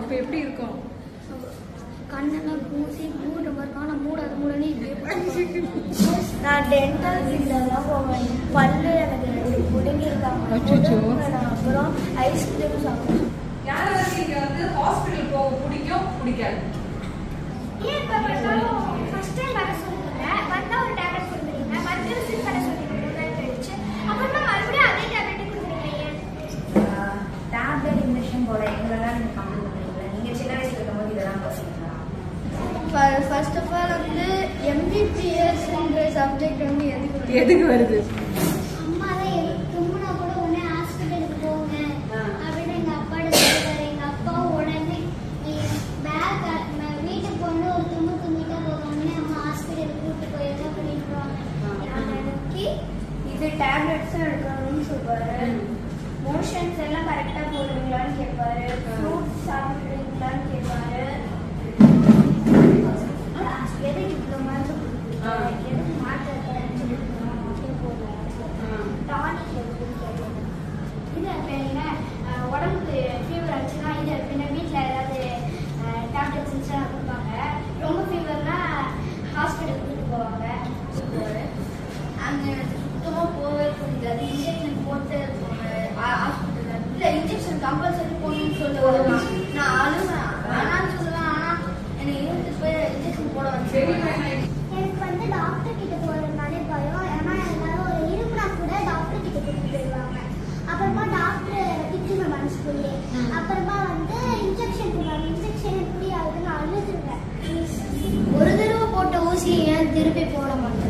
அப்ப எப்படி இருக்கும் கண்ணெல்லாம் பூசி மூடுற மாதிரி இருக்கும் ஆனால் மூடாத மூடனே இப்படியே நான் டென்டல் ஃபீல்டெல்லாம் போவேன் பல்லு எனக்கு பிடுங்கிருக்காங்க அச்சச்சோ. அப்புறம் ஐஸ்கிரீம் சாப்பிடுவேன் யாராவது இங்க வந்து ஹாஸ்பிட்டல் போக பிடிக்கும் பிடிக்காது ஏன் இப்போ வந்தாலும் ஃபர்ஸ்ட் டைம் வர சொல்லுங்க வந்தால் ஒரு டேப்லெட் கொடுக்குறீங்க மறுபடியும் விசிட் பண்ண சொல்லுங்க மூணு நாள் கழிச்சு அப்புறமா மறுபடியும் அதே டேப்லெட் கொடுக்குறீங்க ஏன் டேப்லெட் இன்ஜெக்ஷன் போட எங்களெல்லாம் நீங்கள் கம்மி பண்ணுறீங்களா நீங்கள் சின்ன வயசுல இருக்கும்போது இதெல்லாம் பார்த்தீங்களா ஃபர்ஸ்ட் ஆஃப் ஆல் வந்து எம்பிபிஎஸ்ன்ற சப்ஜெக்ட் வந்து எதுக்கு எதுக்கு வருது அம்மா தான் தும்முனா கூட உடனே ஹாஸ்பிட்டலுக்கு போங்க ஆ. அப்படின்னு எங்க அப்பா சொல்லுவாரு எங்க அப்பா உடனே நீ பேக் வீட்டுக்கு போன ஒரு தும்மு தும்மிட்டா போதும் உடனே அம்மா ஹாஸ்பிட்டலுக்கு கூப்பிட்டு போய் என்ன பண்ணிடுவாங்க எனக்கு இது டேப்லெட்ஸும் எடுக்கணும்னு சொல்லுவாரு மோஷன்ஸ் எல்லாம் கரெக்டா போடுவீங்களான்னு கேட்பாரு ஃப்ரூட்ஸ் சாப்பிடுறீங்களான்னு கேட்பாரு எதுக்கு இவ்வளோ மாதிரி ஆ. எதுக்கு மாற்ற சொல்லி போடுவோம் டானிக் எதுக்குன்னு கேட்பாங்க இது அப்படின்னா உடம்புக்கு ஃபீவர் ஆச்சுன்னா இது அப்படின்னா வீட்டில் ஏதாவது டேப்லெட்ஸ் இருந்துச்சுன்னா கொடுப்பாங்க ரொம்ப ஃபீவர்னா ஹாஸ்பிட்டல் கூட்டிட்டு போவாங்க சொல்லுவாரு அங்கே சுத்தமாக போகவே முடியாது இன்ஜெக்ஷன் போட்டு ஹாஸ்பிட்டலில் இல்லை இன்ஜெக்ஷன் கம்பல்சரி போடணும்னு சொல்லுவாங்க நான் அழுவேன் வேணாம்னு சொல்லுவேன் ஆனால் என்னை இழுத்து போய் இன்ஜெக்ஷன் போட சரி வச்சு வேணாம். எனக்கு வந்து டாக்டர் கிட்ட போறதுனாலே பயம் ஏன்னா எல்லாரும் ஒரு இருமுனா கூட டாக்டர் கிட்ட கூட்டிட்டு போயிடுவாங்க அப்புறமா டாக்டர் திட்டுங்க மனசுக்குள்ளே அப்புறமா வந்து இன்ஜெக்ஷன் போடுவாங்க இன்ஜெக்ஷன் எப்படி ஆகுதுன்னு அழுதுருவேன் ஒரு தடவை போட்ட ஊசி ஏன் திருப்பி போட மாட்டேன்